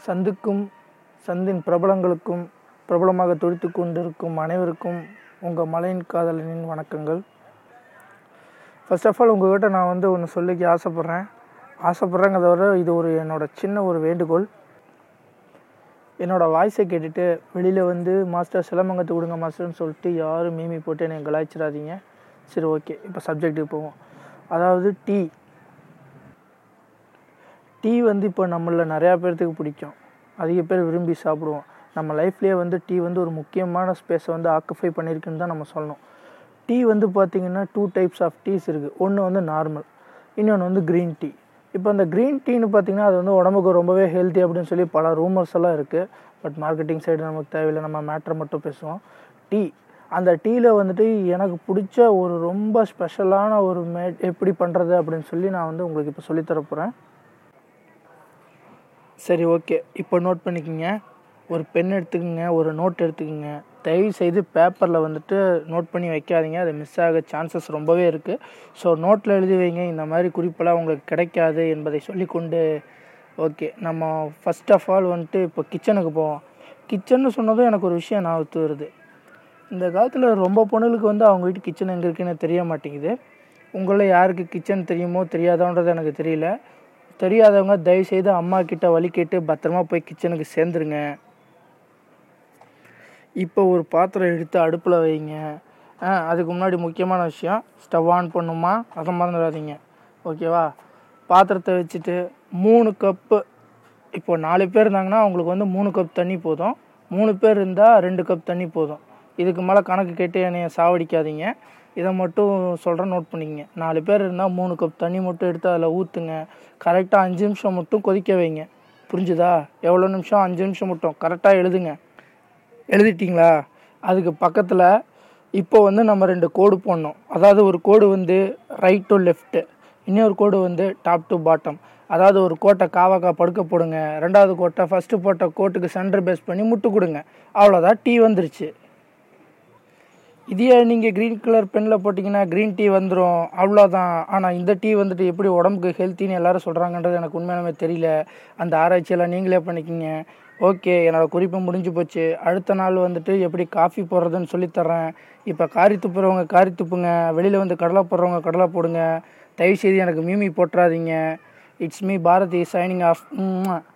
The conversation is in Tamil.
சந்துக்கும் சந்தின் பிரபலங்களுக்கும் பிரபலமாக துடித்து கொண்டிருக்கும் அனைவருக்கும் உங்கள் மலையின் காதலனின் வணக்கங்கள் ஃபர்ஸ்ட் ஆஃப் ஆல் உங்கள்கிட்ட நான் வந்து ஒன்று சொல்லிக்க ஆசைப்பட்றேன் ஆசைப்பட்றேங்கிறத விட இது ஒரு என்னோட சின்ன ஒரு வேண்டுகோள் என்னோடய வாய்ஸை கேட்டுட்டு வெளியில் வந்து மாஸ்டர் சிலமங்கத்து கொடுங்க மாஸ்டர்னு சொல்லிட்டு யாரும் மீமி போட்டு என்னை கலாய்ச்சிடாதீங்க சரி ஓகே இப்போ சப்ஜெக்ட்டுக்கு போவோம் அதாவது டீ டீ வந்து இப்போ நம்மளில் நிறையா பேர்த்துக்கு பிடிக்கும் அதிக பேர் விரும்பி சாப்பிடுவோம் நம்ம லைஃப்லேயே வந்து டீ வந்து ஒரு முக்கியமான ஸ்பேஸை வந்து ஆக்குஃபை பண்ணியிருக்குன்னு தான் நம்ம சொல்லணும் டீ வந்து பார்த்திங்கன்னா டூ டைப்ஸ் ஆஃப் டீஸ் இருக்குது ஒன்று வந்து நார்மல் இன்னொன்று வந்து க்ரீன் டீ இப்போ அந்த க்ரீன் டீன்னு பார்த்திங்கன்னா அது வந்து உடம்புக்கு ரொம்பவே ஹெல்த்தி அப்படின்னு சொல்லி பல ரூமர்ஸ் எல்லாம் இருக்குது பட் மார்க்கெட்டிங் சைடு நமக்கு தேவையில்லை நம்ம மேட்ரை மட்டும் பேசுவோம் டீ அந்த டீயில் வந்துட்டு எனக்கு பிடிச்ச ஒரு ரொம்ப ஸ்பெஷலான ஒரு மே எப்படி பண்ணுறது அப்படின்னு சொல்லி நான் வந்து உங்களுக்கு இப்போ சொல்லித்தர போகிறேன் சரி ஓகே இப்போ நோட் பண்ணிக்கோங்க ஒரு பென் எடுத்துக்கோங்க ஒரு நோட் எடுத்துக்கோங்க தயவு செய்து பேப்பரில் வந்துட்டு நோட் பண்ணி வைக்காதீங்க அது மிஸ் ஆக சான்சஸ் ரொம்பவே இருக்குது ஸோ நோட்டில் எழுதி வைங்க இந்த மாதிரி குறிப்பெல்லாம் உங்களுக்கு கிடைக்காது என்பதை சொல்லிக்கொண்டு ஓகே நம்ம ஃபஸ்ட் ஆஃப் ஆல் வந்துட்டு இப்போ கிச்சனுக்கு போவோம் கிச்சன்னு சொன்னதும் எனக்கு ஒரு விஷயம் நான் ஒத்து வருது இந்த காலத்தில் ரொம்ப பொண்ணுகளுக்கு வந்து அவங்க வீட்டு கிச்சன் எங்கே இருக்குன்னு தெரிய மாட்டேங்குது உங்களில் யாருக்கு கிச்சன் தெரியுமோ தெரியாதோன்றது எனக்கு தெரியல தெரியாதவங்க தயவுசெய்து அம்மா கிட்ட வழி கேட்டு பத்திரமா போய் கிச்சனுக்கு சேர்ந்துருங்க இப்போ ஒரு பாத்திரம் எடுத்து அடுப்பில் வைங்க ஆ அதுக்கு முன்னாடி முக்கியமான விஷயம் ஸ்டவ் ஆன் பண்ணுமா அதை மறந்துடாதீங்க ஓகேவா பாத்திரத்தை வச்சுட்டு மூணு கப்பு இப்போ நாலு பேர் இருந்தாங்கன்னா அவங்களுக்கு வந்து மூணு கப் தண்ணி போதும் மூணு பேர் இருந்தால் ரெண்டு கப் தண்ணி போதும் இதுக்கு மேலே கணக்கு கேட்டு என்னைய சாவடிக்காதீங்க இதை மட்டும் சொல்கிறேன் நோட் பண்ணிக்கங்க நாலு பேர் இருந்தால் மூணு கப் தண்ணி மட்டும் எடுத்து அதில் ஊற்றுங்க கரெக்டாக அஞ்சு நிமிஷம் மட்டும் கொதிக்க வைங்க புரிஞ்சுதா எவ்வளோ நிமிஷம் அஞ்சு நிமிஷம் மட்டும் கரெக்டாக எழுதுங்க எழுதிட்டிங்களா அதுக்கு பக்கத்தில் இப்போ வந்து நம்ம ரெண்டு கோடு போடணும் அதாவது ஒரு கோடு வந்து ரைட் டு லெஃப்ட்டு இன்னொரு கோடு வந்து டாப் டு பாட்டம் அதாவது ஒரு கோட்டை காவாக்கா படுக்க போடுங்க ரெண்டாவது கோட்டை ஃபஸ்ட்டு போட்ட கோட்டுக்கு சென்டர் பேஸ் பண்ணி முட்டு கொடுங்க அவ்வளோதான் டீ வந்துருச்சு இதே நீங்கள் க்ரீன் கலர் பெனில் போட்டிங்கன்னா க்ரீன் டீ வந்துடும் அவ்வளோதான் ஆனால் இந்த டீ வந்துட்டு எப்படி உடம்புக்கு ஹெல்த்தின்னு எல்லாரும் சொல்கிறாங்கன்றது எனக்கு உண்மையாலுமே தெரியல அந்த ஆராய்ச்சியெல்லாம் நீங்களே பண்ணிக்கிங்க ஓகே என்னோடய குறிப்பு முடிஞ்சு போச்சு அடுத்த நாள் வந்துட்டு எப்படி காஃபி போடுறதுன்னு சொல்லித்தரேன் இப்போ காரி துப்புறவங்க காரி துப்புங்க வெளியில் வந்து கடலை போடுறவங்க கடலை போடுங்க தயவுசெய்து எனக்கு மீமி போட்டுறாதீங்க it's me Bharathi signing of